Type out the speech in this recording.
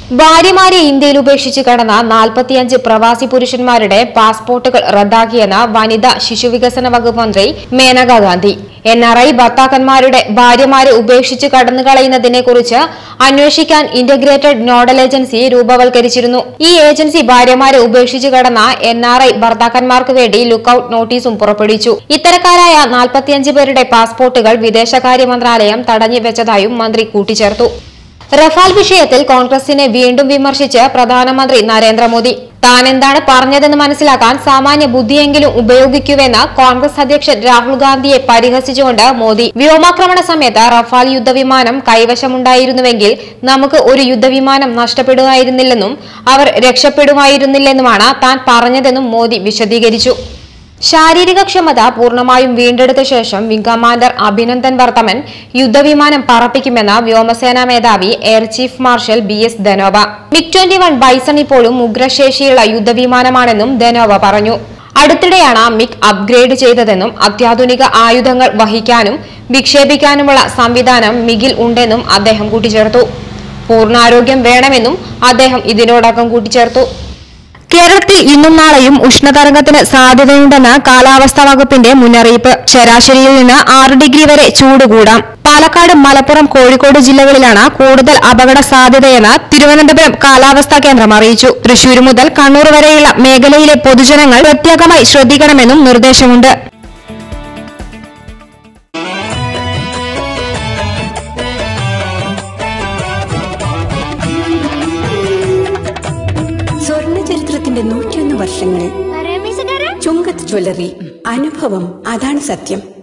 ഭാര്യമാരെ ഇന്ത്യയിൽ ഉപേക്ഷിച്ച് കടന്ന നാൽപ്പത്തിയഞ്ച് പ്രവാസി പുരുഷന്മാരുടെ പാസ്പോർട്ടുകൾ റദ്ദാക്കിയെന്ന് വനിതാ ശിശുവികസന വകുപ്പ് മന്ത്രി Maneka Gandhi N R I ഭർത്താക്കന്മാരുടെ ഭാര്യമാരെ ഉപേക്ഷിച്ച് കടന്നുകളയുന്നതിനെ കുറിച്ച് അന്വേഷിക്കാൻ ഇന്റഗ്രേറ്റഡ് നോഡൽ ഏജൻസി രൂപവൽക്കരിച്ചിരുന്നു ഈ ഏജൻസി ഭാര്യമാരെ ഉപേക്ഷിച്ച് കടന്ന എൻ ആർ ഐ ഭർത്താക്കന്മാർക്ക് വേണ്ടി ലുക്കൌട്ട് നോട്ടീസും പുറപ്പെടുവിച്ചു ഇത്തരക്കാരായ നാൽപ്പത്തിയഞ്ച് പേരുടെ പാസ്പോർട്ടുകൾ വിദേശകാര്യ മന്ത്രാലയം തടഞ്ഞു വെച്ചതായും മന്ത്രി കൂട്ടിച്ചേർത്തു റഫാൽ വിഷയത്തിൽ കോൺഗ്രസിനെ വീണ്ടും വിമർശിച്ച് പ്രധാനമന്ത്രി നരേന്ദ്രമോദി താൻ എന്താണ് പറഞ്ഞതെന്ന് മനസ്സിലാക്കാൻ സാമാന്യ ബുദ്ധിയെങ്കിലും ഉപയോഗിക്കുവെന്ന് കോൺഗ്രസ് അധ്യക്ഷൻ രാഹുൽ ഗാന്ധിയെ പരിഹസിച്ചുകൊണ്ട് മോദി വ്യോമാക്രമണ സമയത്ത് റഫാൽ യുദ്ധവിമാനം കൈവശമുണ്ടായിരുന്നുവെങ്കിൽ നമുക്ക് ഒരു യുദ്ധവിമാനം നഷ്ടപ്പെടുമായിരുന്നില്ലെന്നും അവർ രക്ഷപ്പെടുമായിരുന്നില്ലെന്നുമാണ് താൻ പറഞ്ഞതെന്നും മോദി വിശദീകരിച്ചു ശാരീരിക ക്ഷമത പൂർണ്ണമായും വീണ്ടെടുത്ത ശേഷം വിംഗ് കമാൻഡർ അഭിനന്ദൻ വർത്തമൻ യുദ്ധവിമാനം പറപ്പിക്കുമെന്ന് വ്യോമസേനാ മേധാവി air chief marshal B S Dhanoa MiG twenty one Bison ഇപ്പോഴും ഉഗ്രശേഷിയുള്ള യുദ്ധവിമാനമാണെന്നും ധനോവ പറഞ്ഞു അടുത്തിടെയാണ് മിഗ് അപ്ഗ്രേഡ് ചെയ്തതെന്നും അത്യാധുനിക ആയുധങ്ങൾ വഹിക്കാനും വിക്ഷേപിക്കാനുമുള്ള സംവിധാനം മിഗിൽ ഉണ്ടെന്നും അദ്ദേഹം കൂട്ടിച്ചേർത്തു പൂർണ്ണാരോഗ്യം വേണമെന്നും അദ്ദേഹം ഇതിനോടകം കൂട്ടിച്ചേർത്തു കേരളത്തിൽ ഇന്നും നാളെയും ഉഷ്ണതരംഗത്തിന് സാധ്യതയുണ്ടെന്ന് കാലാവസ്ഥാ വകുപ്പിന്റെ മുന്നറിയിപ്പ് ശരാശരിയിൽ നിന്ന് ആറ് ഡിഗ്രി വരെ ചൂട് കൂടാം പാലക്കാട് മലപ്പുറം കോഴിക്കോട് ജില്ലകളിലാണ് കൂടുതൽ അപകട സാധ്യതയെന്ന് തിരുവനന്തപുരം കാലാവസ്ഥാ കേന്ദ്രം അറിയിച്ചു തൃശൂർ മുതൽ കണ്ണൂർ വരെയുള്ള മേഖലയിലെ പൊതുജനങ്ങൾ പ്രത്യേകമായി ശ്രദ്ധിക്കണമെന്നും നിർദ്ദേശമുണ്ട് സ്വർണ്ണ ചരിത്രത്തിന്റെ നൂറ്റിയൊന്ന് വർഷങ്ങൾ ചുങ്കത്ത് ജ്വല്ലറി അനുഭവം അതാണ് സത്യം